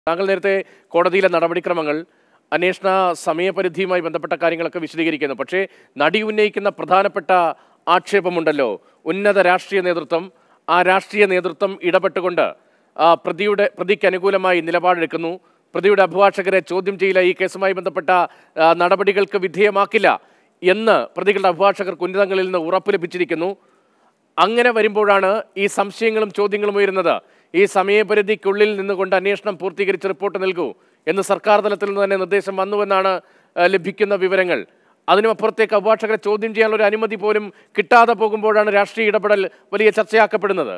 താങ്കൾ നേരത്തെ കോടതിയിലെ നടപടിക്രമങ്ങൾ അന്വേഷണ സമയപരിധിയുമായി ബന്ധപ്പെട്ട കാര്യങ്ങളൊക്കെ വിശദീകരിക്കുന്നു പക്ഷേ നടി ഉന്നയിക്കുന്ന പ്രധാനപ്പെട്ട ആക്ഷേപമുണ്ടല്ലോ ഉന്നത രാഷ്ട്രീയ നേതൃത്വം ആ രാഷ്ട്രീയ നേതൃത്വം ഇടപെട്ടുകൊണ്ട് ആ, പ്രതിയുടെ പ്രതിക്ക് അനുകൂലമായി നിലപാടെടുക്കുന്നു പ്രതിയുടെ അഭിഭാഷകരെ ചോദ്യം ചെയ്യില്ല ഈ കേസുമായി ബന്ധപ്പെട്ട ആ, നടപടികൾക്ക് വിധേയമാക്കില്ല എന്ന് പ്രതികളുടെ അഭിഭാഷകർക്ക് ഉന്നതങ്ങളിൽ നിന്ന് ഉറപ്പ് ലഭിച്ചിരിക്കുന്നു അങ്ങനെ വരുമ്പോഴാണ് ഈ സംശയങ്ങളും ചോദ്യങ്ങളും ഉയരുന്നത് ഈ സമയപരിധിക്കുള്ളിൽ നിന്നുകൊണ്ട് അന്വേഷണം പൂർത്തീകരിച്ച് റിപ്പോർട്ട് നൽകൂ എന്ന് സർക്കാർ തലത്തിൽ നിന്ന് തന്നെ നിർദ്ദേശം വന്നുവെന്നാണ് ആ, ലഭിക്കുന്ന വിവരങ്ങൾ അതിനുമപ്പുറത്തേക്ക് അഭിഭാഷകരെ ചോദ്യം ചെയ്യാനുള്ള ഒരു അനുമതി പോലും കിട്ടാതെ പോകുമ്പോഴാണ് രാഷ്ട്രീയ ഇടപെടൽ വലിയ ചർച്ചയാക്കപ്പെടുന്നത്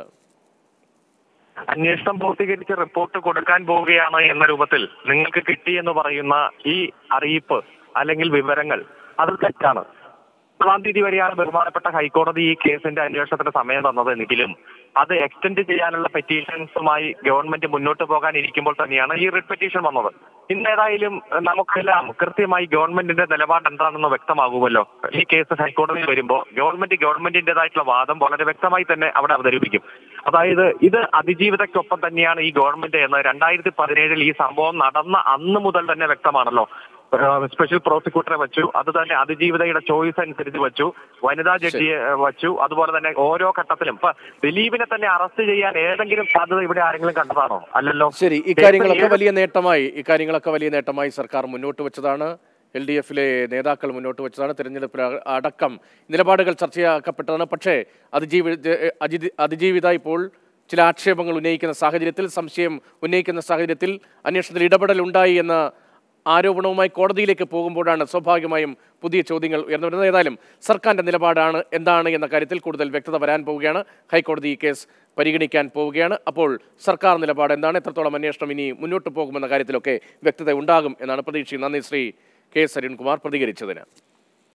അന്വേഷണം പൂർത്തീകരിച്ച് റിപ്പോർട്ട് കൊടുക്കാൻ പോവുകയാണ് എന്ന രൂപത്തിൽ നിങ്ങൾക്ക് കിട്ടിയെന്ന് പറയുന്ന ഈ അറിയിപ്പ് അല്ലെങ്കിൽ വിവരങ്ങൾ അത് തെറ്റാണ് ഒന്നാം തീയതി വരെയാണ് ബഹുമാനപ്പെട്ട ഹൈക്കോടതി ഈ കേസിന്റെ അന്വേഷണത്തിന് സമയം തന്നത് എങ്കിലും അത് എക്സ്റ്റെൻഡ് ചെയ്യാനുള്ള പെറ്റീഷൻസുമായി ഗവൺമെന്റ് മുന്നോട്ട് പോകാൻ ഇരിക്കുമ്പോൾ തന്നെയാണ് ഈ റിട്ട് പെറ്റീഷൻ വന്നത് ഇന്ന് ഏതായാലും നമുക്കെല്ലാം കൃത്യമായി ഗവൺമെന്റിന്റെ നിലപാട് എന്താണെന്ന് വ്യക്തമാകുമല്ലോ ഈ കേസ് ഹൈക്കോടതിയിൽ വരുമ്പോൾ ഗവൺമെന്റ് ഗവൺമെന്റിന്റേതായിട്ടുള്ള വാദം വളരെ വ്യക്തമായി തന്നെ അവിടെ അവതരിപ്പിക്കും അതായത് ഇത് അതിജീവിതയ്ക്കൊപ്പം തന്നെയാണ് ഈ ഗവൺമെന്റ് എന്ന് രണ്ടായിരത്തി പതിനേഴിൽ ഈ സംഭവം നടന്ന അന്ന് മുതൽ തന്നെ വ്യക്തമാണല്ലോ ഏഹ് സ്പെഷ്യൽ പ്രോസിക്യൂട്ടറെ വെച്ചു അത് തന്നെ അതിജീവിതയുടെ ചോയ്സ് അനുസരിച്ച് വെച്ചു വനിതാ ജഡ്ജിയെ ഏഹ് വെച്ചു അതുപോലെ തന്നെ ഓരോ ഘട്ടത്തിലും ഇപ്പൊ ദിലീപിനെ തന്നെ അറസ്റ്റ് ചെയ്യാൻ ഏതെങ്കിലും സാധ്യത ഇവിടെ ആരെങ്കിലും കണ്ടതാണോ അല്ലല്ലോ ശരി ഇക്കാര്യങ്ങളൊക്കെ വലിയ നേട്ടമായി ഇക്കാര്യങ്ങളൊക്കെ വലിയ നേട്ടമായി സർക്കാർ മുന്നോട്ട് വെച്ചതാണ് എൽ ഡി എഫിലെ നേതാക്കൾ മുന്നോട്ട് വെച്ചതാണ് തിരഞ്ഞെടുപ്പിൽ അ- അടക്കം നിലപാടുകൾ ചർച്ചയാക്കപ്പെട്ടതാണ് പക്ഷേ അതിജീവി അജിതി അതിജീവിത ഇപ്പോൾ ചില ആക്ഷേപങ്ങൾ ഉന്നയിക്കുന്ന സാഹചര്യത്തിൽ സംശയം ഉന്നയിക്കുന്ന സാഹചര്യത്തിൽ അന്വേഷണത്തിൽ ഇടപെടൽ ഉണ്ടായി എന്ന ആരോപണവുമായി കോടതിയിലേക്ക് പോകുമ്പോഴാണ് സ്വാഭാവികമായും പുതിയ ചോദ്യങ്ങൾ ഉയർന്നു വരുന്നത് ഏതായാലും സർക്കാരിന്റെ നിലപാടാണ് എന്താണ് എന്ന കാര്യത്തിൽ കൂടുതൽ വ്യക്തത വരാൻ പോവുകയാണ് ഹൈക്കോടതി ഈ കേസ് പരിഗണിക്കാൻ പോവുകയാണ് അപ്പോൾ സർക്കാർ നിലപാട് എന്താണ് എത്രത്തോളം അന്വേഷണം ഇനി മുന്നോട്ട് പോകുമെന്ന കാര്യത്തിലൊക്കെ വ്യക്തത ഉണ്ടാകും എന്നാണ് പ്രതീക്ഷ നന്ദി ശ്രീ കെ എസ് അരുൺകുമാർ പ്രതികരിച്ചതിന്